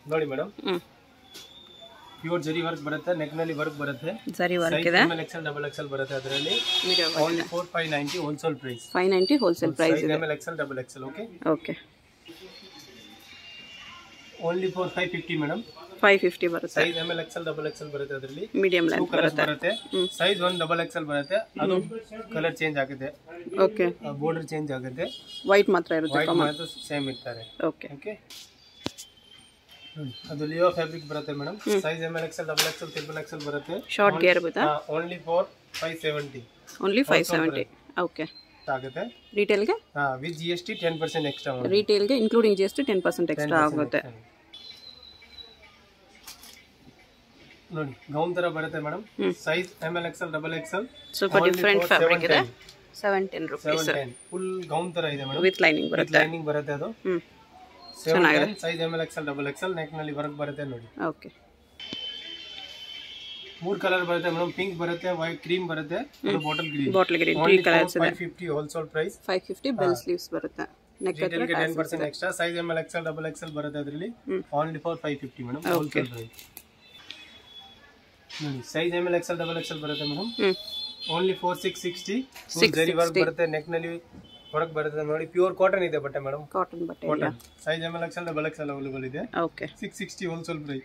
ನೋಡಿ ಮೇಡಮ್ ಹ್ಞೂ ಪ್ಯೂರ್ ಜರಿ ವರ್ಕ್ ಬರುತ್ತೆ neck ನಲ್ಲಿ ವರ್ಕ್ ಬರುತ್ತೆ ಸರಿ ವರ್ಕ್ ಸೈಜ್ ಇದೆ ಎಲ್ ಎಕ್ಸೆಲ್ ಡಬಲ್ ಎಕ್ಸೆಲ್ ಬರುತ್ತೆ ಅದರಲ್ಲಿ mirror only four five ninety wholesale price five ninety wholesale price size ಇದೆ M L XL double XL okay okay only four five fifty madam five fifty ಬರುತ್ತೆ size M L XL double XL ಬರುತ್ತೆ ಅದರಲ್ಲಿ medium two length colours ಬರುತ್ತೆ ಬರುತ್ತೆ size one double XL ಬರುತ್ತೆ ಅದು colour change ಆಗುತ್ತೆ okay border change ಆಗುತ್ತೆ white ಮಾತ್ರ ಇರುತ್ತೆ ವೈಟ್ ಮಾತ್ರ ಸೇಮ್ ಇರ್ತಾರೆ ಓಕೆ ಓಕೆ ಅದು ಲಿಯೋ ಫ್ಯಾಬ್ರಿಕ್ ಬರುತ್ತೆ madam size M L XL double XL triple XL ಬರುತ್ತೆ ಶಾರ್ಟ್ ಗೇರ್ ಬುತ್ತಾ only four five seventy only five seventy okay ಆಗುತ್ತೆ ರಿಟೇಲ್ಗೆ with G S T ten percent extra ರಿಟೇಲ್ಗೆ including G S T ten percent extra ಆಗುತ್ತೆ ನೋಡಿ gown ತರ ಬರುತ್ತೆ madam size M L XL double XL ಸ್ವಲ್ಪ ಡಿಫ್ರೆಂಟ್ ಫ್ಯಾಬ್ರಿಕ್ ಇದೆ seven ten rupees seven ten full gown ತರ ಇದೆ madam with lining ಬರುತ್ತೆ ಲೈನಿಂಗ್ ಬರುತ್ತೆ ಅದು ಹ್ಞೂ seven ten size M L XL double XL neck ನಲ್ಲಿ ವರ್ಕ್ ಬರುತ್ತೆ ನೋಡಿ ಓಕೆ ಮೂರ್ ಕಲರ್ ಬರುತ್ತೆ ಮೇಡಮ್ ಪಿಂಕ್ ಬರುತ್ತೆ ವೈಟ್ ಕ್ರೀಮ್ ಬರುತ್ತೆ bottle green bottle green three colours ಇದೆ five fifty wholesale price five fifty bell sleeves ಬರುತ್ತೆ ನೆಕ್ ಹತ್ರ ರಿಟೇಲ್ಗೆ ten percent extra size M L XL double XL ಬರುತ್ತೆ ಅದರಲ್ಲಿ only for five fifty madam wholesale price ನೋಡಿ size M L XL double XL ಬರುತ್ತೆ madam ಹ್ಞೂ only four six sixty zari work ಬರುತ್ತೆ neck ನಲ್ಲಿ ವರ್ಕ್ ಬರುತ್ತೆ ನೋಡಿ ಪ್ಯೂರ್ ಕಾಟನ್ ಇದೆ ಬಟ್ಟೆ ಮೇಡಮ್ ಕಾಟನ್ ಬಟ್ಟೆ ಇಲ್ಲ cotton size M L XL double XL available ಇದೆ okay six sixty wholesale price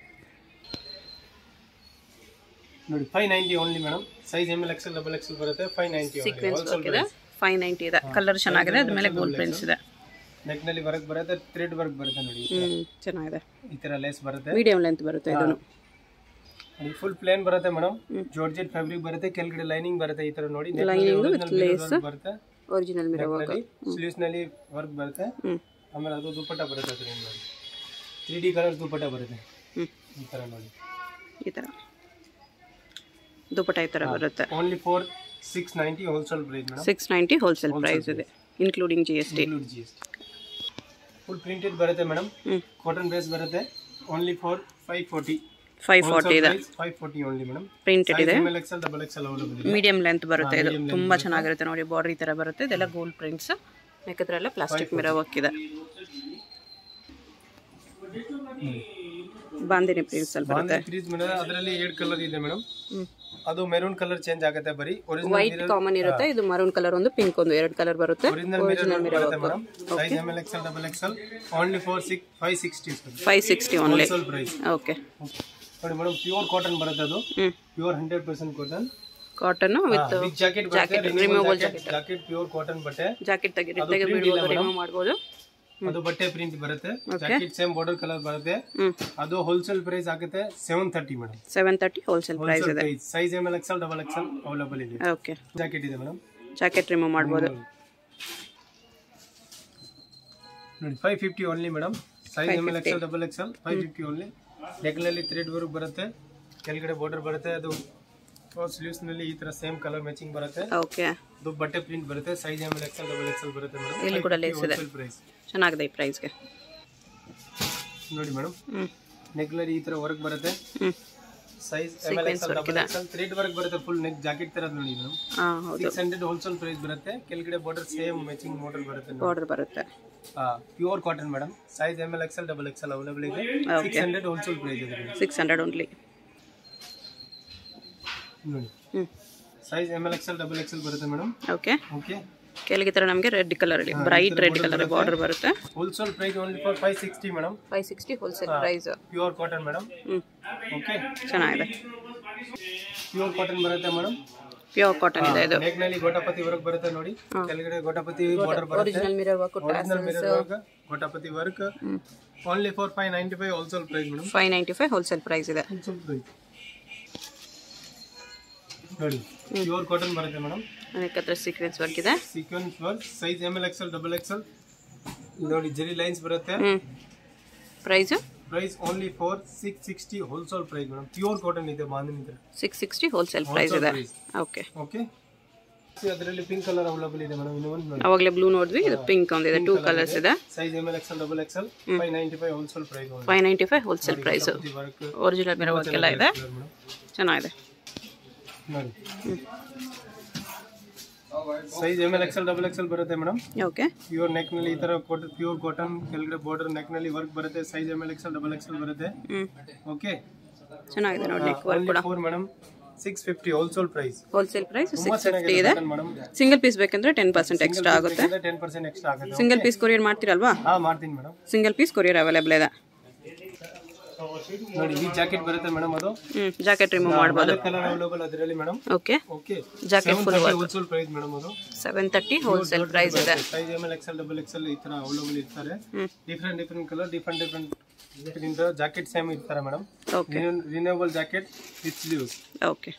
ನೋಡಿ five ninety only madam size M L XL double XL ಬರುತ್ತೆ five ninety sequence wholesale work ಇದೆ five ninety ಇದೆ colour ಚೆನ್ನಾಗಿದೆ ಅದ್ಮೇಲೆ gold prints ಇದೆ neck ನಲ್ಲಿ work ಬರುತ್ತೆ ಥ್ರೆಡ್ ವರ್ಕ್ ಬರುತ್ತೆ ನೋಡಿ ಹ್ಞೂ ಚೆನ್ನಾಗಿದೆ ಈ ತರ ಲೇಸ್ ಬರುತ್ತೆ ಮೀಡಿಯಂ ಲೆಂತ್ ಬರುತ್ತೆ ಇದನ್ನು ಫುಲ್ ಪ್ಲೇನ್ ಬರುತ್ತೆ ಮೇಡಮ್ ಜಾರ್ಜೆಟ್ ಫ್ಯಾಬ್ರಿಕ್ ಬರುತ್ತೆ ಕೆಳಗಡೆ ಲೈನಿಂಗ್ ಬರುತ್ತೆ ಈ ತರ ನೋಡಿ Lining with lace. ಬರುತ್ತೆ ಒರಿಜಿನಲ್ ಮಿರೋ ವರ್ಕ್ ಸ್ಲೀವ್ಸ್ ನಲ್ಲಿ ವರ್ಕ್ ಬರುತ್ತೆ ಹ್ಞೂ ಆಮೇಲೆ ಅದು ದುಪ್ಪಟ್ಟ ಬರುತ್ತೆ ಅದ್ರಿಂದ ನೋಡಿ ತ್ರೀ ಡಿ ಕಲರ್ ದುಪ್ಪಟ್ಟ ಬರುತ್ತೆ ಹ್ಞೂ ಈ ತರ ನೋಡಿ ಈ ಥರ ದುಪಟ ಈ ಥರ ಬರುತ್ತೆ only four six ninety wholesale price madam six ninety wholesale price ಇದೆ including G S T include G S T full printed ಬರುತ್ತೆ ಮೇಡಮ್ ಹ್ಞೂ ಕಾಟನ್ ಬೇಸ್ ಬರುತ್ತೆ only for five forty five forty ಇದೆ five forty only madam printed ಇದೆ M L XL double XL available ಇದೆ medium length ಬರುತ್ತೆ ಇದು ತುಂಬ ಚೆನ್ನಾಗಿರುತ್ತೆ ನೋಡಿ ಬಾರ್ಡರ್ ಈ ಥರ ಬರುತ್ತೆ ಇದೆಲ್ಲ ಗೋಲ್ಡ್ ಪ್ರಿಂಟ್ಸ್ ನೆಕ್ಕತ್ರ ಎಲ್ಲ ಪ್ಲಾಸ್ಟಿಕ್ ಮಿರೋ ವರ್ಕ್ ಇದೆ ಬಾಂದಿನಿ ಪ್ರಿಂಟ್ಸ್ ಅಲ್ಲಿ ಬರುತ್ತೆ ಫ್ರೀಸ್ ಮೇಡಮ್ ಅದರಲ್ಲಿ ಎರಡು ಕಲರ್ ಇದೆ ಮೇಡಮ್ ಹ್ಞೂ ಅದು ಮೆರೂನ್ ಕಲರ್ ಚೇಂಜ್ ಆಗುತ್ತೆ ಬರೀ ವೈಟ್ ಕಾಮನ್ ಇರುತ್ತೆ ಇದು ಮರೂನ್ ಕಲರ್ ಒಂದು ಪಿಂಕ್ ಒಂದು ಎರಡು ಕಲರ್ ಬರುತ್ತೆ ಒರಿಜಿನಲ್ ಮಿರರ್ ಬರುತ್ತೆ madam size M L XL double XL only four six five sixty five sixty only wholesale price okay ನೋಡಿ ಮೇಡಮ್ ಪ್ಯೂರ್ ಕಾಟನ್ ಬರುತ್ತೆ ಅದು ಹ್ಞೂ pure hundred percent cotton cotton with with jacket ಬರುತ್ತೆ removal jacket pure cotton ಬಟ್ಟೆ jacket ತೆಗಿ ತೆಗೆ ಬಿಡ್ಬೋದು remove ಮಾಡ್ಬೋದು ಅದು ಬಟ್ಟೆ ಪ್ರಿಂಟ್ ಬರುತ್ತೆ ಜಾಕೆಟ್ ಸೇಮ್ ಬಾರ್ಡರ್ ಕಲರ್ ಬರುತ್ತೆ ಹ್ಞೂ ಅದು ಹೋಲ್ಸೇಲ್ ಪ್ರೈಸ್ ಆಗುತ್ತೆ seven thirty madam seven thirty wholesale price ಇದೆ size M L XL double XL available ಇದೆ ಓಕೆ ಜಾಕೆಟ್ ಇದೆ ಮೇಡಮ್ ಜಾಕೆಟ್ ರಿಮೂವ್ ಮಾಡ್ಬೋದು ನೋಡಿ five fifty only madam size M L XL double XL five fifty only ನೆಕ್ನಲ್ಲಿ thread work ಬರುತ್ತೆ ಕೆಳಗಡೆ border ಬರುತ್ತೆ ಅದು ಸ್ಲೀವ್ಸ್ ನಲ್ಲಿ ಈ ತರ ಸೇಮ್ ಕಲರ್ ಮ್ಯಾಚಿಂಗ್ ಬರುತ್ತೆ ಓಕೆ ಅದು ಬಟ್ಟೆ ಪ್ರಿಂಟ್ ಬರುತ್ತೆ size M L XL double XL ಬರುತ್ತೆ ಮೇಡಮ್ ಇಲ್ಲಿ ಕೂಡ ಲೇಸ್ ಇದೆ ಪ್ರೈಸ್ ಚೆನ್ನಾಗಿದೆ ಈ ಪ್ರೈಸ್ಗೆ ನೋಡಿ ಮೇಡಮ್ ಹ್ಞೂ ನೆಕ್ಲಲ್ಲಿ ಈ ತರ ವರ್ಕ್ ಬರುತ್ತೆ ಹ್ಞೂ size M L XL double XL thread work ಬರುತ್ತೆ ಫುಲ್ ನೆಕ್ ಜಾಕೆಟ್ ತರ ನೋಡಿ ಮೇಡಮ್ ಹಾಂ ಹೌದು ಸಿಕ್ಸ್ ಹಂಡ್ರೆಡ್ ಹೋಲ್ಸೇಲ್ ಪ್ರೈಸ್ ಬರುತ್ತೆ ಕೆಳಗಡೆ ಬಾರ್ಡರ್ ಸೇಮ್ ಮ್ಯಾಚಿಂಗ್ ಬಾರ್ಡರ್ ಬರುತ್ತೆ ಬಾರ್ಡರ್ ಬರುತ್ತೆ pure cotton madam size M L XL double XL available ಇದೆ ಸಿಕ್ಸ್ ಹಂಡ್ರೆಡ್ ಹೋಲ್ಸೇಲ್ ಪ್ರೈಸ್ ಇದೆ ಸಿಕ್ಸ್ ಹಂಡ್ರೆಡ್ ಓನ್ಲಿ ನೋಡಿ ಹ್ಞೂ size M L XL double XL ಬರುತ್ತೆ madam okay okay ಕೆಳಗೆ ಥರ ನಮಗೆ ರೆಡ್ ಕಲರ್ ಇಲ್ಲಿ ಬ್ರೈಟ್ ರೆಡ್ ಕಲರ್ ಬಾರ್ಡರ್ ಬರುತ್ತೆ wholesale price only for five sixty madam five sixty wholesale price pure cotton madam ಹ್ಞೂ okay ಚೆನ್ನಾಗಿದೆ ಪ್ಯೂರ್ ಕಾಟನ್ ಬರುತ್ತೆ madam pure cotton ಇದೆ ಇದು ನಲ್ಲಿ ಗೋಟಾಪತಿ ವರ್ಕ್ ಬರುತ್ತೆ ನೋಡಿ ಕೆಳಗಡೆ ಗೋಟಾಪತಿ ಬಾರ್ಡರ್ ಬರುತ್ತೆ original mirror work original mirror work gota patti work only for five ninety five wholesale price madam five ninety five wholesale price ಇದೆ ಹೋಲ್ಸೇಲ್ ಪ್ರೈಸ್ ನೋಡಿ ಪ್ಯೂರ್ ಕಾಟನ್ ಬರುತ್ತೆ ಮೇಡಮ್ ಅದಕ್ಕೆ ಹತ್ರ ಸೀಕ್ವೆನ್ಸ್ ವರ್ಕ್ ಇದೆ sequence work size M L XL double XL ನೋಡಿ zari lines ಬರುತ್ತೆ ಹ್ಞೂ price price only for six sixty wholesale price madam pure cotton ಇದೆ ಬಾಂಧನ್ ಇದ್ರೆ ಸಿಕ್ಸ್ ಸಿಕ್ಸ್ಟಿ ಹೋಲ್ಸೇಲ್ ಪ್ರೈಸ್ ಇದೆ ಓಕೆ ಓಕೆ ಅದರಲ್ಲಿ ಪಿಂಕ್ ಕಲರ್ ಅವೈಲೇಬಲ್ ಇದೆ madam ಇನ್ನೊಂದು ನೋಡಿ ಅವಾಗಲೇ ಬ್ಲೂ ನೋಡಿದ್ವಿ ಇದು ಪಿಂಕ್ ಒಂದಿದೆ ಟೂ ಕಲರ್ಸ್ ಇದೆ size M L XL double XL five ninety five wholesale price five ninety five wholesale price work original mirror work ಎಲ್ಲ ಇದೆ ಮೇಡಮ್ ಚೆನ್ನಾಗಿದೆ ನೋಡಿ size M L XL double XL ಬರುತ್ತೆ madam okay pure neck ನಲ್ಲಿ ಈ ತರ pure cotton ಕೆಳಗಡೆ border neck ನಲ್ಲಿ ವರ್ಕ್ ಬರುತ್ತೆ size M L XL double XL ಬರುತ್ತೆ ಹ್ಞೂ ಓಕೆ ಚೆನ್ನಾಗಿದೆ ನೋಡಿ ನೆಕ್ ವರ್ಕ್ ಕೂಡ for madam six fifty wholesale price wholesale price ತುಂಬಾ ಸಿಕ್ಸ್ ಫಿಫ್ಟಿ ಚೆನ್ನಾಗಿದೆ ಇದೆ ಮೇಡಮ್ ಸಿಂಗಲ್ ಪೀಸ್ ಬೇಕಂದ್ರೆ ಟೆನ್ ಪರ್ಸೆಂಟ್ ಎಕ್ಸ್ಟ್ರಾ ಆಗುತ್ತೆ ಟೆನ್ ಪರ್ಸೆಂಟ್ ಎಕ್ಸ್ಟ್ರಾ ಆಗುತ್ತೆ ಸಿಂಗಲ್ ಪೀಸ್ ಕೊರಿಯರ್ ಮಾಡ್ತೀರಲ್ವಾ ಹಾ ಮಾಡ್ತೀನಿ madam single piece courier available ಇದೆ ನೋಡಿ ಈ ಜಾಕೆಟ್ ಬರುತ್ತೆ ಮೇಡಮ್ ಅದು ಹ್ಞೂ ಜಾಕೆಟ್ ರಿಮೂವ್ ಮಾಡ್ಬೋದು ಕಲರ್ ಅವೈಲೇಬಲ್ ಅದರಲ್ಲಿ madam okay okay jacket full wholesale price madam ಅದು ಸೆವೆನ್ ತರ್ಟಿ ಹೋಲ್ಸೇಲ್ ಪ್ರೈಸ್ ಇದೆ size M L XL double XL ಈ ತರ ಅವೈಲೇಬಲ್ ಇರ್ತಾರೆ ಹ್ಮ್. Different different colour different different jacket same ಇರ್ತಾರೆ madam okay renewable jacket with sleeves okay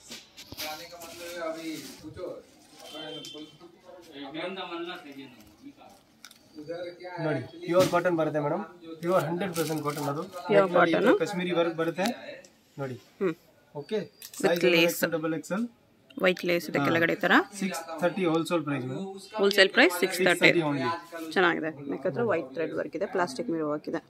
ನೋಡಿ pure cotton ಬರುತ್ತೆ madam pure hundred percent cotton ಅದು Pure ನೋಡಿ, ಇದು cotton. ಕಾಶ್ಮೀರಿ ವರ್ಕ್ ಬರುತ್ತೆ ನೋಡಿ ಹ್ಞೂ okay size XL double XL white lace ಇದೆ ಕೆಳಗಡೆ ಈ ಥರ six thirty wholesale price madam wholesale price six thirty thirty only ಚೆನ್ನಾಗಿದೆ ಯಾಕಂದ್ರೆ ವೈಟ್ ಥ್ರೆಡ್ ವರ್ಕ್ ಇದೆ ಪ್ಲಾಸ್ಟಿಕ್ ಮಿರೋ ವರ್ಕ್ ಇದೆ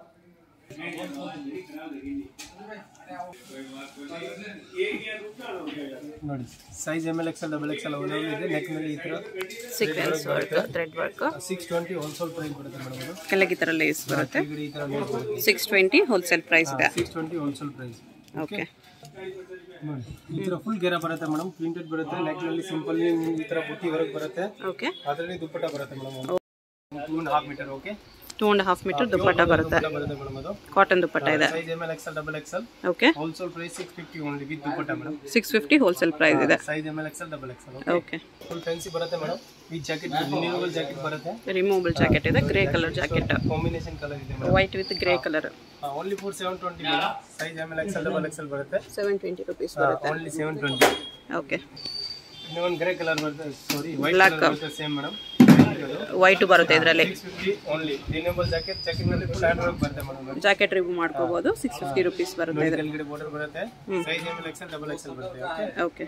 ನೋಡಿ size M L XL double XL available ಇದೆ ನೆಕ್ ನಲ್ಲಿ ಈ ತರ sequence work thread work six twenty wholesale price ಬರುತ್ತೆ ಮೇಡಮ್ ಅದು ಕೆಳಗೆ ಈ ಥರ ಲೇಸ್ ಬರುತ್ತೆ ಕೆಳಗಡೆ ಈ ತರ ಲೇಸ್ ಬರುತ್ತೆ ಸಿಕ್ಸ್ ಟ್ವೆಂಟಿ ಹೋಲ್ಸೇಲ್ ಪ್ರೈಸ್ ಇದೆ six twenty wholesale price okay ನೋಡಿ ಈ ತರ ಫುಲ್ ಗೆರ ಬರುತ್ತೆ ಮೇಡಮ್ ಪ್ರಿಂಟೆಡ್ ಬರುತ್ತೆ ನೆಕ್ ನಲ್ಲಿ ಸಿಂಪಲ್ ಈ ತರ ಬುಟ್ಟಿ ವರ್ಕ್ ಬರುತ್ತೆ ಓಕೆ ಅದರಲ್ಲಿ ದುಪ್ಪಟ್ಟ ಬರುತ್ತೆ madam two and half metre okay two and half metre dupatta ಬರುತ್ತೆ ಬರುತ್ತೆ ಮೇಡಮ್ ಅದು ಕಾಟನ್ ದುಪ್ಪಟ್ಟ ಇದೆ size M L XL double XL okay wholesale price six fifty only with dupatta madam six fifty wholesale price ಇದೆ size M L XL double XL okay full fancy ಬರುತ್ತೆ madam ಈ jacket renewable jacket ಬರುತ್ತೆ removable jacket ಇದೆ grey colour jacket combination colour ಇದೆ madam white with grey colour only four seven twenty size M L XL double XL ಬರುತ್ತೆ seven twenty rupees ಬರುತ್ತೆ only seven twenty okay ಇನ್ನೊಂದು grey colour ಬರುತ್ತೆ sorry white Black. Colour ಬರುತ್ತೆ same madam white ಬರುತ್ತೆ ಇದರಲ್ಲಿ six fifty only renewable jacket jacket ನಲ್ಲಿ full hand work ಬರುತ್ತೆ madam jacket remove ಮಾಡ್ಕೋಬಹುದು ಸಿಕ್ಸ್ ಫಿಫ್ಟಿ ರುಪೀಸ್ ಬರುತ್ತೆ ಇದು ಕೆಳಗಡೆ ಬಾರ್ಡರ್ ಬರುತ್ತೆ size M L XL double XL ಬರುತ್ತೆ ಓಕೆ ಓಕೆ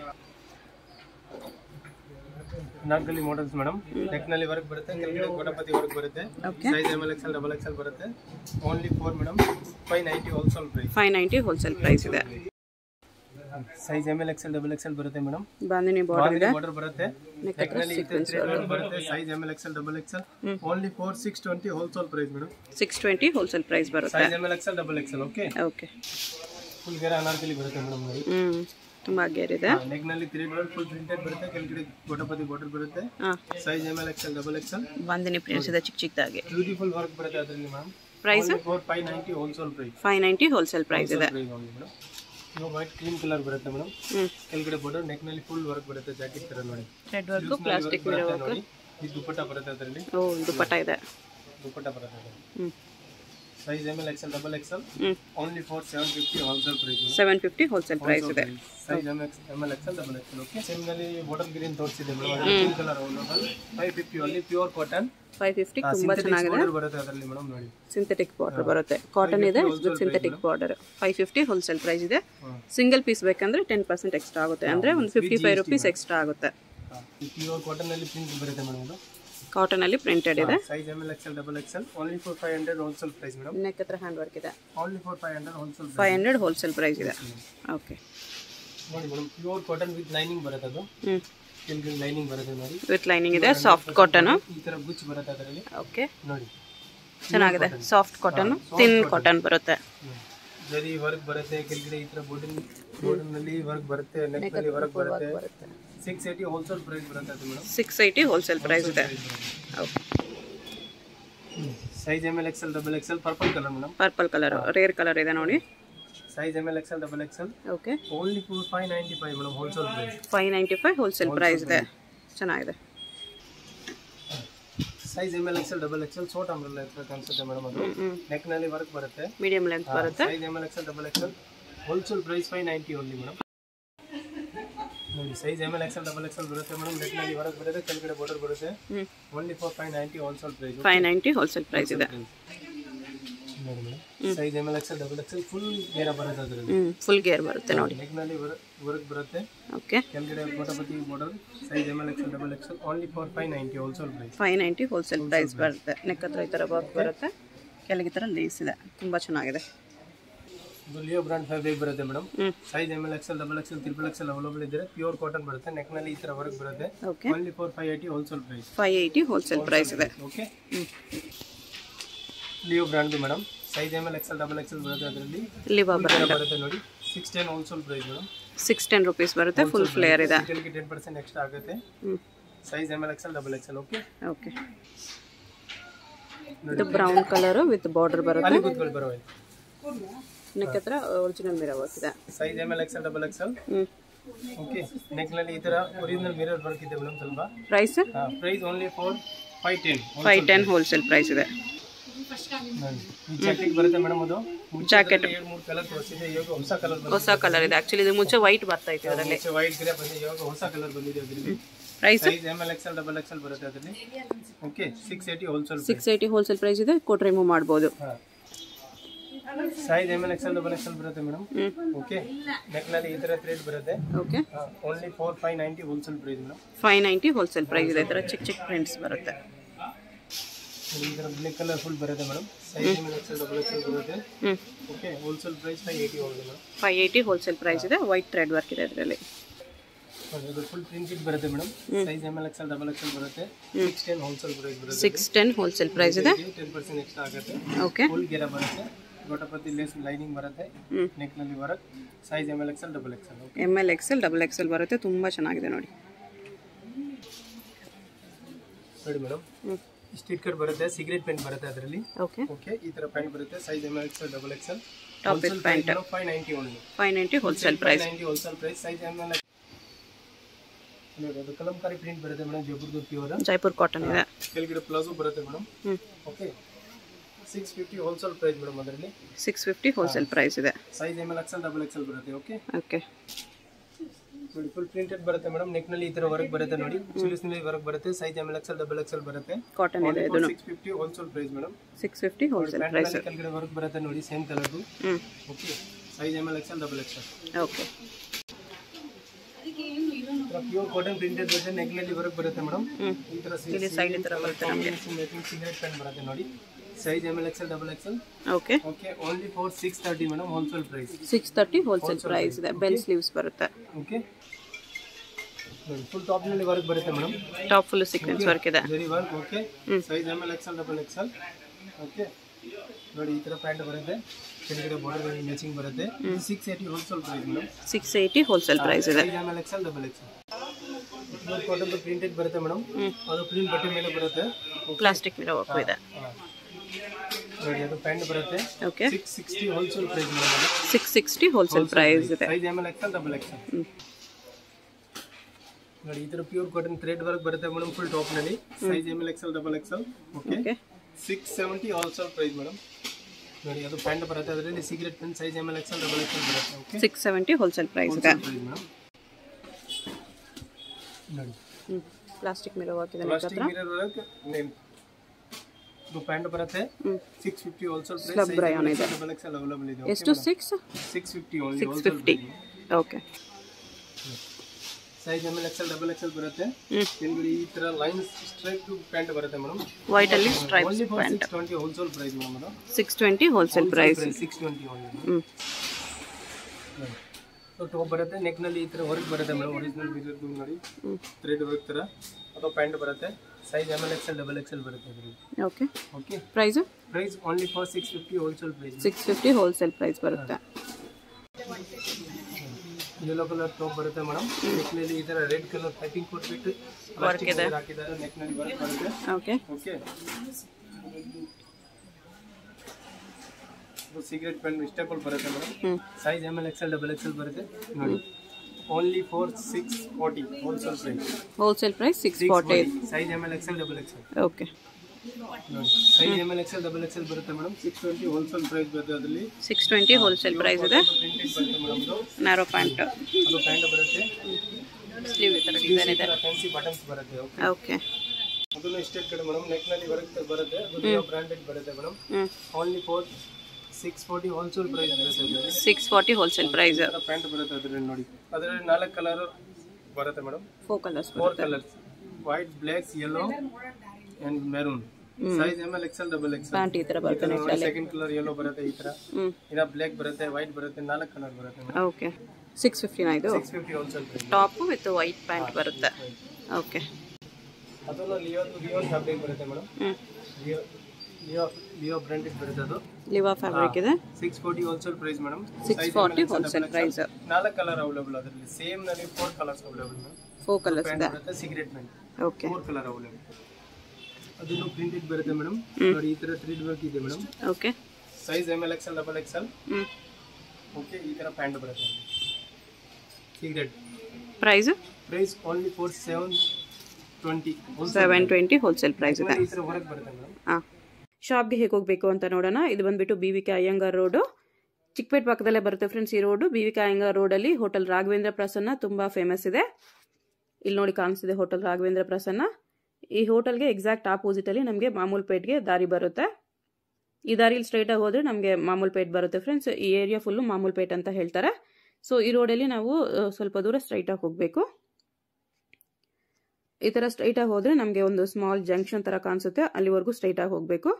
ನಾಲ್ಕಲ್ಲಿ ಮಾಡಲ್ಸ್ ಮೇಡಮ್ ನೆಕ್ ನಲ್ಲಿ ವರ್ಕ್ ಬರುತ್ತೆ ಕೆಳಗಡೆ ಗೋಟಪತಿ ವರ್ಕ್ ಬರುತ್ತೆ okay size M L XL double XL ಬರುತ್ತೆ only for madam five ninety wholesale price five ninety wholesale price ಇದೆ size M L XL double XL ಬರುತ್ತೆ madam bandhani border ಇದೆ border ಬರುತ್ತೆ Neck neck ನಲ್ಲಿ ಬರುತ್ತೆ size M L XL double XL only four six twenty wholesale price madam six twenty wholesale price ಬರುತ್ತೆ size M L XL double XL okay okay full ಗೆರೆ ಅನಾರ್ಕಲಿ ಬರುತ್ತೆ madam ನೋಡಿ ಹ್ಞೂ ತುಂಬ ಗೇರಿದೆ ನೆಕ್ ನಲ್ಲಿ ತ್ರೀ ಡಾಲರ್ ಫುಲ್ ಪ್ರಿಂಟೆಡ್ ಬರುತ್ತೆ ಕೆಳಗಡೆ ಗೋಟಪತಿ ಬಾರ್ಡರ್ ಬರುತ್ತೆ ಹಾಂ size M L XL double XL bandhani prints ಇದೆ ಚಿಕ್ಕ ಚಿಕ್ಕದಾಗಿ ಬ್ಯೂಟಿಫುಲ್ ವರ್ಕ್ ಬರುತ್ತೆ ಅದರಲ್ಲಿ ma'am price four five ninety wholesale price five ninety wholesale price ಇದೆ ಪ್ರೈಸ್ ಓನ್ಲಿ ಮೇಡಮ್ ಇವಾಗ ವೈಟ್ ಕ್ರೀಮ್ ಕಲರ್ ಬರುತ್ತೆ ಮೇಡಮ್ ಹ್ಞೂ ಕೆಳಗಡೆ ಬಾರ್ಡರ್ ನೆಕ್ ನಲ್ಲಿ ಫುಲ್ ವರ್ಕ್ ಬರುತ್ತೆ ಜಾಕೆಟ್ ತರ ನೋಡಿ ಥ್ರೆಡ್ ವರ್ಕು ಪ್ಲಾಸ್ಟಿಕ್ ಮಿರೋ ಬರುತ್ತೆ ವರ್ಕ್ ನೋಡಿ ಈ ದುಪ್ಪಟ್ಟ ಬರುತ್ತೆ ಅದರಲ್ಲಿ ಓ ದುಪ್ಪಟ್ಟ ಇದೆ ದುಪ್ಪಟ್ಟ ಬರುತ್ತೆ ಅದರಲ್ಲಿ ಹ್ಞೂ size M L XL double XL ಹ್ಞೂ only four seven fifty wholesale price seven fifty wholesale price ಇದೆ size M X M L XL double XL okay same ನಲ್ಲಿ ಬಾಟಲ್ ಗ್ರೀನ್ ತೋರಿಸಿದೆ madam green colour available five fifty only pure cotton five fifty ತುಂಬ ಚೆನ್ನಾಗಿದೆ border ಬರುತ್ತೆ ಅದರಲ್ಲಿ madam ನೋಡಿ synthetic border ಬರುತ್ತೆ cotton ಇದೆ synthetic border five fifty wholesale price ಇದೆ ಹ್ಮ್. ಸಿಂಗಲ್ ಪೀಸ್ ಬೇಕಂದ್ರೆ ಟೆನ್ ಪರ್ಸೆಂಟ್ ಎಕ್ಸ್ಟ್ರಾ ಆಗುತ್ತೆ ಅಂದರೆ ಒಂದು ಫಿಫ್ಟಿ ಫೈವ್ ರುಪೀಸ್ ಎಕ್ಸ್ಟ್ರಾ ಆಗುತ್ತೆ ಪ್ಯೂರ್ ಕಾಟನ್ ನಲ್ಲಿ ಪ್ರಿಂಟ್ ಬರುತ್ತೆ ಮೇಡಮ್ ಅದು ಕಾಟನಲ್ಲಿ ಪ್ರಿಂಟೆಡ್ ಇದೆ size M L XL double XL only four five hundred wholesale price madam neck ಹತ್ರ ಹ್ಯಾಂಡ್ ವರ್ಕ್ ಇದೆ only four five hundred wholesale five hundred wholesale price ಇದೆ okay ನೋಡಿ madam pure cotton with lining ಬರುತ್ತೆ ಅದು ಹ್ಞೂ ಕೆಳಗಡೆ lining ಬರುತ್ತೆ ನೋಡಿ ವಿತ್ ಲೈನಿಂಗ್ ಇದೆ ಸಾಫ್ಟ್ ಕಾಟನ್ ಈ ತರ ಗುಚ್ ಬರುತ್ತೆ ಅದರಲ್ಲಿ ಓಕೆ ನೋಡಿ ಚೆನ್ನಾಗಿದೆ ಸಾಫ್ಟ್ ಕಾಟನ್ ತಿನ್ ಕಾಟನ್ ಬರುತ್ತೆ ಜರಿ ವರ್ಕ್ ಬರುತ್ತೆ ಕೆಳಗಡೆ ಈ ತರ ಬೋರ್ಡಿನ್ ಬೋರ್ಡನ್ ನಲ್ಲಿ ವರ್ಕ್ ಬರುತ್ತೆ ನೆಕ್ ನಲ್ಲಿ ವರ್ಕ್ ಬರುತ್ತೆ ಸಿಕ್ಸ್ ಏಯ್ಟಿ ಹೋಲ್ಸೇಲ್ ಪ್ರೈಸ್ ಬರುತ್ತೆ ಅದು madam six eighty wholesale price ಇದೆ okay size M L XL double XL purple colour madam purple colour rare colour ಇದೆ ನೋಡಿ size M L XL double XL okay only four five ninety five madam wholesale price five ninety five wholesale price ಇದೆ ಚೆನ್ನಾಗಿದೆ size M L XL double XL short umbrella ಇರ್ತದೆ ಅನ್ಸುತ್ತೆ ಮೇಡಮ್ ಅದು ಹ್ಞೂ neck ನಲ್ಲಿ ವರ್ಕ್ ಬರುತ್ತೆ ಮೀಡಿಯಂ ಲೆಂತ್ ಬರುತ್ತೆ size M L XL double XL wholesale price five ninety only madam ನೋಡಿ size M L XL double XL ಬರುತ್ತೆ ಮೇಡಮ್ ನೆಕ್ ನಲ್ಲಿ ವರ್ಕ್ ಬರುತ್ತೆ ಕೆಳಗಡೆ ಬಾರ್ಡರ್ ಬರುತ್ತೆ ಹ್ಞೂ only for five ninety wholesale price five ninety wholesale price ಇದೆ ನೋಡಿ madam size M L XL double XL full ಗೇರ ಬರುತ್ತೆ ಅದರಲ್ಲಿ ಹ್ಞೂ ಫುಲ್ ಗೇರ್ ಬರುತ್ತೆ ನೋಡಿ ನೆಕ್ ನಲ್ಲಿ ವರ್ಕ್ ಬರುತ್ತೆ ಓಕೆ ಕೆಳಗಡೆ gota patti border size M L XL double XL only for five ninety wholesale price five ninety wholesale price ಬರುತ್ತೆ ನೆಕ್ ಹತ್ರ ಈ ಥರ ವರ್ಕ್ ಬರುತ್ತೆ ಕೆಳಗೆ ಈ ಥರ ಲೇಸ್ ಇದೆ ತುಂಬ ಚೆನ್ನಾಗಿದೆ ಇದು ಲಿಯೋ ಬ್ರಾಂಡ್ ಫ್ಯಾಬ್ರಿಕ್ ಬರುತ್ತೆ ಮೇಡಮ್ ಹ್ಞೂ size M L XL double XL triple XL available ಇದ್ರೆ ಪ್ಯೂರ್ ಕಾಟನ್ ಬರುತ್ತೆ ನೆಕ್ ನಲ್ಲಿ ಈ ತರ ವರ್ಕ್ ಬರುತ್ತೆ okay only four five eighty wholesale price five eighty wholesale price ಇದೆ ಓಕೆ ಹ್ಞೂ Leo brand madam size M L XL double XL ಬರುತ್ತೆ ಅದರಲ್ಲಿ ಲಿವಾ ಬ್ರ್ಯಾಂಡ್ ಬರುತ್ತೆ ನೋಡಿ six ten wholesale price madam six ten rupees ಬರುತ್ತೆ full flare ಇದೆ ಗೆ ten percent extra ಆಗುತ್ತೆ ಹ್ಞೂ size M L XL double XL okay okay ಇದು ಬ್ರೌನ್ ಕಲರು ವಿತ್ ಬಾರ್ಡರ್ ಬರುತ್ತೆ ಅಲ್ಲಿ ಕೂತ್ಕೊಳ್ಳಿ ಬರೋ ನೆಕ್ ಹತ್ರ ಒರಿಜಿನಲ್ ಮಿರ ವರ್ಕ್ ಇದೆ size M L XL double XL ಹ್ಞೂ ಓಕೆ ನೆಕ್ ನಲ್ಲಿ ಈ ತರ ಒರಿಜಿನಲ್ ಮಿರರ್ ವರ್ಕ್ ಇದೆ ಮೇಡಮ್ ಸ್ವಲ್ಪ price price only for five ten five ten wholesale price ಇದೆ ಈ ಜಾಕೆಟ್ ಬರುತ್ತೆ ಮೇಡಮ್ ಅದು ಜಾಕೆಟ್ ಎರಡು ಮೂರು ಕಲರ್ ತೋರಿಸಿದೆ ಇವಾಗ ಹೊಸ ಕಲರ್ ಬಂದಿದೆ ಹೊಸ ಕಲರ್ ಇದೆ ಆಕ್ಚುಲಿ ಇದು ಮುಂಚೆ ವೈಟ್ ಬರ್ತಾ ಇತ್ತು ಅದರಲ್ಲಿ ಮುಂಚೆ ವೈಟ್ ಗ್ರೇ ಬಂದಿದೆ ಇವಾಗ ಹೊಸ ಕಲರ್ ಬಂದಿದೆ ಅದರಲ್ಲಿ price size M L XL double XL ಬರುತ್ತೆ ಅದರಲ್ಲಿ okay six eighty wholesale six eighty wholesale price ಇದೆ ಕೋಟ್ ರಿಮೂವ್ ಮಾಡ್ಬೋದು size M L XL double XL ಬರುತ್ತೆ ಮೇಡಮ್ ಹ್ಞೂ ಓಕೆ ನೆಕ್ ನಲ್ಲಿ ಈ ತರ ಥ್ರೆಡ್ ಬರುತ್ತೆ okay only four five ninety wholesale price madam five ninety wholesale price ಇದೆ ಈ ಥರ ಚಿಕ್ಕ ಚಿಕ್ಕ ಪ್ರಿಂಟ್ಸ್ ಬರುತ್ತೆ ಈ ತರ ಬ್ಲಾಕ್ ಕಲರ್ ಫುಲ್ ಬರುತ್ತೆ madam size M L XL double XL ಬರುತ್ತೆ ಹ್ಞೂ okay wholesale price five eighty ಹೋಗುತ್ತೆ madam five eighty wholesale price ಇದೆ ವೈಟ್ ಥ್ರೆಡ್ ವರ್ಕ್ ಇದೆ ಅದರಲ್ಲಿ ಇದು ಫುಲ್ ಪ್ರಿಂಟೆಡ್ ಬರುತ್ತೆ madam size M L XL double XL ಬರುತ್ತೆ ಸಿಕ್ಸ್ ಟೆನ್ ಹೋಲ್ಸೇಲ್ ಪ್ರೈಸ್ ಬರುತ್ತೆ ಸಿಕ್ಸ್ ಟೆನ್ ಹೋಲ್ಸೇಲ್ ಪ್ರೈಸ್ ಇದೆ ಟೆನ್ ಪರ್ಸೆಂಟ್ ಎಕ್ಸ್ಟ್ರಾ ಆಗುತ್ತೆ ಓಕೆ ಫುಲ್ ಗೆರ ಬರುತ್ತೆ ಗೋಟಪತಿ ಲೇಸ್ ಲೈನಿಂಗ್ ಬರುತ್ತೆ ಹ್ಞೂ ನೆಕ್ ನಲ್ಲಿ work size M L XL double XL okay M L XL double XL ಬರುತ್ತೆ ತುಂಬ ಚೆನ್ನಾಗಿದೆ ನೋಡಿ ನೋಡಿ ಮೇಡಮ್ ಹ್ಞೂ ಸ್ಟಿಕ್ಕರ್ ಬರುತ್ತೆ ಸಿಗರೇಟ್ ಪೆನ್ ಬರುತ್ತೆ ಅದರಲ್ಲಿ ಓಕೆ ಓಕೆ ಈ ತರ ಪ್ಯಾಂಟ್ ಬರುತ್ತೆ size M L XL double XL top with pant five ninety only five ninety wholesale price ninety wholesale price size M L ನೋಡಿ ಅದು ಕಲಂಕಾರಿ ಪ್ರಿಂಟ್ ಬರುತ್ತೆ ಮೇಡಮ್ ಜೈಪುರ್ದು ಪ್ಯೂರ್ ಜೈಪುರ್ ಕಾಟನ್ ಇದೆ ಕೆಳಗಡೆ ಪ್ಲಾಜೋ ಬರುತ್ತೆ ಮೇಡಮ್ ಹ್ಞೂ okay six fifty wholesale price madam ಅದರಲ್ಲಿ six fifty wholesale price ಇದೆ size M L XL double XL ಬರುತ್ತೆ ಓಕೆ ಓಕೆ ನೋಡಿ ಫುಲ್ ಪ್ರಿಂಟೆಡ್ ಬರುತ್ತೆ ಮೇಡಮ್ ನೆಕ್ ನಲ್ಲಿ ಈ ತರ ವರ್ಕ್ ಬರುತ್ತೆ ನೋಡಿ ಸ್ಲೀವ್ಸ್ ನಲ್ಲಿ ವರ್ಕ್ ಬರುತ್ತೆ size M L XL double XL ಬರುತ್ತೆ ಕಾಟನ್ ಇದೆ ಇದು six fifty wholesale price madam six fifty wholesale price ಕೆಳಗಡೆ ವರ್ಕ್ ಬರುತ್ತೆ ನೋಡಿ ಸೇಮ್ ಕಲರ್ದು ಹ್ಞೂ okay size M L XL double XL okay pure cotton printed ಬರುತ್ತೆ ನೆಕ್ ನಲ್ಲಿ ವರ್ಕ್ ಬರುತ್ತೆ ಮೇಡಮ್ ಹ್ಞೂ ಈ ತರ ಇಲ್ಲಿ ಸೈಡ್ ಈ ಥರ ಬರುತ್ತೆ ನಮಗೆ ಸಿಗರೇಟ್ ಪ್ಯಾಂಟ್ ಬರುತ್ತೆ ನೋಡಿ size M L XL double XL okay okay only for six thirty madam wholesale price six thirty wholesale price ಇದೆ ಬೆಲ್ ಸ್ಲೀವ್ಸ್ ಬರುತ್ತೆ ಓಕೆ ಫುಲ್ ಟಾಪ್ ನಲ್ಲಿ ವರ್ಕ್ ಬರುತ್ತೆ madam top full sequence work ಇದೆ very work okay hmm. Size M L XL double XL okay ನೋಡಿ ಈ ತರ pant ಬರುತ್ತೆ ಕೆಳಗಡೆ ಬಾರ್ಡರ್ ಮ್ಯಾಚಿಂಗ್ ಬರುತ್ತೆ six eighty wholesale price madam six eighty wholesale price ಇದೆ size M L XL double XL cotton printed ಬರುತ್ತೆ madam ಹ್ಞೂ ಅದು ಪ್ರಿಂಟ್ ಬಟ್ಟೆ ಮೇಲೆ ಬರುತ್ತೆ ಪ್ಲಾಸ್ಟಿಕ್ ಮಿರೋ ವರ್ಕ್ ಇದೆ ಹಾ. ನೋಡಿ ಅದು ಪ್ಯಾಂಟ್ ಬರುತ್ತೆ okay six sixty wholesale price madam six sixty wholesale price ಇದೆ size M L XL double XL ಹ್ಞೂ ನೋಡಿ ಈ ತರ ಪ್ಯೂರ್ ಕಾಟನ್ ಥ್ರೆಡ್ ವರ್ಕ್ ಬರುತ್ತೆ ಮೇಡಮ್ ಫುಲ್ ಟಾಪ್ ನಲ್ಲಿ size M L XL double XL okay okay six seventy wholesale price madam ನೋಡಿ ಅದು pant ಬರುತ್ತೆ ಅದರಲ್ಲಿ cigarette pant size M L XL double XL ಬರುತ್ತೆ okay six seventy wholesale price ಇದೆ price madam ನೋಡಿ ಹ್ಞೂ plastic mirror work ಇದೆ neck plastic ಹತ್ರ ಮಿರರ್ ವರ್ಕ್ ಇದು ಪ್ಯಾಂಟ್ ಬರುತ್ತೆ ಹ್ಞೂ six fifty wholesale Slub rayon price ಇದೆ. ಡಬಲ್ ಎಕ್ಸೆಲ್ ಅವೈಲೇಬಲ್ ಇದೆ ಎಷ್ಟು six six fifty only six fifty okay size M L XL double XL ಬರುತ್ತೆ ಹ್ಞೂ ಕೆಳಗಡೆ ಈ ತರ ಲೈನ್ಸ್ ಸ್ಟ್ರೈಟ್ ಪ್ಯಾಂಟ್ ಬರುತ್ತೆ ಮೇಡಮ್ ವೈಟಲ್ಲಿ stripes only for pant six twenty wholesale price madam ಅದು six twenty wholesale price six twenty only ಹ್ಞೂ so top ಬರುತ್ತೆ ನೆಕ್ ನಲ್ಲಿ ಈ ತರ ವರ್ಕ್ ಬರುತ್ತೆ ಮೇಡಮ್ ಒರಿಜಿನಲ್ ಬಿದ್ದು ನೋಡಿ ಹ್ಞೂ ಥ್ರೆಡ್ ವರ್ಕ್ ತರ ಅಥವಾ ಪ್ಯಾಂಟ್ ಬರುತ್ತೆ size M L XL double XL ಬರುತ್ತೆ ಅದರಲ್ಲಿ okay okay price price only for six fifty wholesale price six fifty wholesale price ಬರುತ್ತೆ ಯೆಲ್ಲೋ ಕಲರ್ ಟಾಪ್ ಬರುತ್ತೆ ಮೇಡಮ್ ನೆಕ್ ನಲ್ಲಿ ಈ ತರ ರೆಡ್ ಕಲರ್ ಪೈಪಿಂಗ್ ಕೊಟ್ಬಿಟ್ಟು Work ಇದೆ. ಹಾಕಿದ್ದಾರೆ ನೆಕ್ ನಲ್ಲಿ ವರ್ಕ್ ಬರುತ್ತೆ okay okay cigarette pant staple ಬರುತ್ತೆ ಮೇಡಮ್ ಹ್ಞೂ size M L XL double XL ಬರುತ್ತೆ ನೋಡಿ only four six forty wholesale price wholesale price six forty size M L XL double XL okay ನೋಡಿ size M L XL double XL ಬರುತ್ತೆ madam six twenty wholesale price ಬರುತ್ತೆ ಅದರಲ್ಲಿ six twenty wholesale price ಇದೆ printed ಬರುತ್ತೆ madam ಇದು narrow pant ಅದು pant ಬರುತ್ತೆ sleeve ಈ ಥರ ಡಿಸೈನ್ ಇದೆ ಫ್ಯಾನ್ಸಿ ಬಟನ್ಸ್ ಬರುತ್ತೆ ಓಕೆ ಓಕೆ ಅದನ್ನು ಇಷ್ಟೇ ಕಡೆ ಮೇಡಮ್ ನೆಕ್ ನಲ್ಲಿ ವರ್ಕ್ ಬರುತ್ತೆ ಅದು ಬ್ರಾಂಡೆಡ್ ಬರುತ್ತೆ ಮೇಡಮ್ ಹ್ಞೂ only four six forty wholesale price ಬರುತ್ತೆ ಅದರಲ್ಲಿ six forty wholesale price pant ಬರುತ್ತೆ ಅದರಲ್ಲಿ ನೋಡಿ ಅದರಲ್ಲಿ ನಾಲ್ಕು ಕಲರ್ ಬರುತ್ತೆ madam four colours four colours white black yellow and maroon size M L XL double XL pant ಈ ತರ ಬರುತ್ತೆ ನೆಕ್ ಸೆಕೆಂಡ್ ಕಲರ್ ಯೆಲ್ಲೋ ಬರುತ್ತೆ ಈ ತರ ಹ್ಮ್ ಇನ್ನ ಬ್ಲ್ಯಾಕ್ ಬರುತ್ತೆ ವೈಟ್ ಬರುತ್ತೆ ನಾಲ್ಕು ಕಲರ್ ಬರುತ್ತೆ ಓಕೆ ಸಿಕ್ಸ್ ಫಿಫ್ಟಿನ ಇದು six fifty wholesale price top with white pant ಬರುತ್ತೆ ಓಕೆ ಅದನ್ನು ಲಿಯೋ ಲಿಯೋ ಫ್ಯಾಬ್ರಿಕ್ ಬರುತ್ತೆ madam hmm Leo Leo Leo branded ಬರುತ್ತೆ ಅದು ಲಿವಾ ಫ್ಯಾಬ್ರಿಕ್ ಇದೆ six forty wholesale price madam six forty wholesale price ನಾಲ್ಕು colour available ಅದರಲ್ಲಿ same ನಲ್ಲಿ four colours available four colours ಇದೆ ಬರುತ್ತೆ cigarette pant okay four colour available ಅದನ್ನು printed ಬರುತ್ತೆ ಮೇಡಮ್ ನೋಡಿ ಈ ತರ ಥ್ರೀಡ್ ವರ್ಕ್ ಇದೆ madam okay size M L XL double XL ಹ್ಞೂ ಓಕೆ ಈ ತರ ಪ್ಯಾಂಟ್ ಬರುತ್ತೆ cigarette price price only four seven twenty seven twenty wholesale price ಇದೆ ಈ ತರ ವರ್ಕ್ ಬರುತ್ತೆ ಮೇಡಮ್ ಹಾಂ ಶಾಪ್ಗೆ ಹೇಗೆ ಹೋಗಬೇಕು ಅಂತ ನೋಡೋಣ ಇದು ಬಂದ್ಬಿಟ್ಟು B V K Iyengar road Chickpet ಪಕ್ಕದಲ್ಲೇ ಬರುತ್ತೆ ಫ್ರೆಂಡ್ಸ್ ಈ road B V K Iyengar ರೋಡಲ್ಲಿ ಹೋಟೆಲ್ ರಾಘವೇಂದ್ರ ಪ್ರಸನ್ನ ತುಂಬ ಫೇಮಸ್ ಇದೆ ಇಲ್ಲಿ ನೋಡಿ ಕಾಣಿಸ್ತಿದೆ ಹೋಟೆಲ್ ರಾಘವೇಂದ್ರ ಪ್ರಸನ್ನ ಈ ಹೋಟೆಲ್ಗೆ ಎಕ್ಸಾಕ್ಟ್ ಆಪೋಸಿಟಲ್ಲಿ ನಮಗೆ ಮಾಮೂಲ್ ಪೇಟ್ಗೆ ದಾರಿ ಬರುತ್ತೆ ಈ ದಾರಿಲಿ ಸ್ಟ್ರೈಟಾಗಿ ಹೋದರೆ ನಮಗೆ ಮಾಮೂಲ್ ಪೇಟ್ ಬರುತ್ತೆ ಫ್ರೆಂಡ್ಸ್ ಈ ಏರಿಯಾ ಫುಲ್ಲು ಮಾಮೂಲ್ ಪೇಟ್ ಅಂತ ಹೇಳ್ತಾರೆ ಸೊ ಈ ರೋಡಲ್ಲಿ ನಾವು ಆ, ಸ್ವಲ್ಪ ದೂರ ಸ್ಟ್ರೈಟಾಗಿ ಹೋಗಬೇಕು ಈ ಥರ ಸ್ಟ್ರೈಟಾಗಿ ಹೋದರೆ ನಮಗೆ ಒಂದು ಸ್ಮಾಲ್ ಜಂಕ್ಷನ್ ಥರ ಕಾಣಿಸುತ್ತೆ ಅಲ್ಲಿವರೆಗೂ ಸ್ಟ್ರೈಟಾಗಿ ಹೋಗಬೇಕು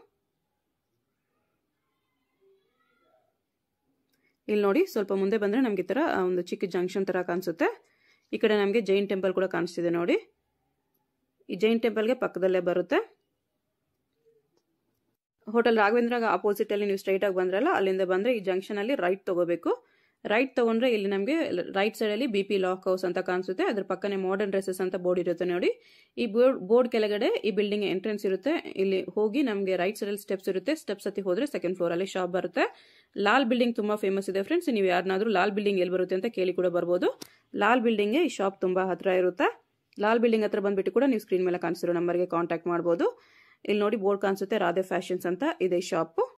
ಇಲ್ಲಿ ನೋಡಿ ಸ್ವಲ್ಪ ಮುಂದೆ ಬಂದರೆ ನಮಗೆ ಈ ಥರ ಆ, ಒಂದು ಚಿಕ್ಕ ಜಂಕ್ಷನ್ ಥರ ಕಾಣಿಸುತ್ತೆ ಈ ಕಡೆ ನಮಗೆ ಜೈನ್ ಟೆಂಪಲ್ ಕೂಡ ಕಾಣಿಸ್ತಿದೆ ನೋಡಿ ಈ ಜೈನ್ ಟೆಂಪಲ್ಗೆ ಪಕ್ಕದಲ್ಲೇ ಬರುತ್ತೆ ಹೋಟೆಲ್ ರಾಘವೇಂದ್ರಾಗ ಆಪೋಸಿಟ್ ಅಲ್ಲಿ ನೀವು ಸ್ಟ್ರೈಟ್ ಆಗಿ ಬಂದ್ರಲ್ಲ ಅಲ್ಲಿಂದ ಬಂದ್ರೆ ಈ ಜಂಕ್ಷನ್ ಅಲ್ಲಿ ರೈಟ್ ತಗೋಬೇಕು ರೈಟ್ ತಗೊಂಡ್ರೆ ಇಲ್ಲಿ ನಮಗೆ ರೈಟ್ ಸೈಡ್ ಅಲ್ಲಿ ಬಿ ಪಿ ಲಾಕ್ ಹೌಸ್ ಅಂತ ಕಾಣಿಸುತ್ತೆ ಅದ್ರ ಪಕ್ಕನೆ ಮಾಡರ್ನ್ ಡ್ರೆಸ್ಸಸ್ ಅಂತ ಬೋರ್ಡ್ ಇರುತ್ತೆ ನೋಡಿ ಈ ಬೋರ್ಡ್ ಬೋರ್ಡ್ ಕೆಳಗಡೆ ಈ ಬಿಲ್ಡಿಂಗ್ ಎಂಟ್ರೆನ್ಸ್ ಇರುತ್ತೆ ಇಲ್ಲಿ ಹೋಗಿ ನಮಗೆ ರೈಟ್ ಸೈಡ್ ಅಲ್ಲಿ ಸ್ಟೆಪ್ಸ್ ಇರುತ್ತೆ ಸ್ಟೆಪ್ಸ್ ಹತ್ತಿ ಹೋದ್ರೆ ಸೆಕೆಂಡ್ ಫ್ಲೋರ್ ಅಲ್ಲಿ ಶಾಪ್ ಬರುತ್ತೆ ಲಾಲ್ ಬಿಲ್ಡಿಂಗ್ ತುಂಬಾ ಫೇಮಸ್ ಇದೆ ಫ್ರೆಂಡ್ಸ್ ನೀವು ಯಾರನ್ನಾದ್ರೂ ಲಾಲ್ ಬಿಲ್ಡಿಂಗ್ ಎಲ್ಲಿ ಬರುತ್ತೆ ಅಂತ ಕೇಳಿ ಕೂಡ ಬರ್ಬೋದು ಲಾಲ್ ಬಿಲ್ಡಿಂಗ್ಗೆ ಈ ಶಾಪ್ ತುಂಬಾ ಹತ್ರ ಇರುತ್ತೆ ಲಾಲ್ ಬಿಲ್ಡಿಂಗ್ ಹತ್ರ ಬಂದ್ಬಿಟ್ಟು ಕೂಡ ನೀವು ಸ್ಕ್ರೀನ್ ಮೇಲೆ ಕಾಣಿಸಿರೋ ನಂಬರ್ಗೆ ಕಾಂಟ್ಯಾಕ್ಟ್ ಮಾಡ್ಬೋದು ಇಲ್ಲಿ ನೋಡಿ ಬೋರ್ಡ್ ಕಾಣಿಸುತ್ತೆ ರಾಧೆ ಫ್ಯಾಷನ್ಸ್ ಅಂತ ಇದೆ ಶಾಪ್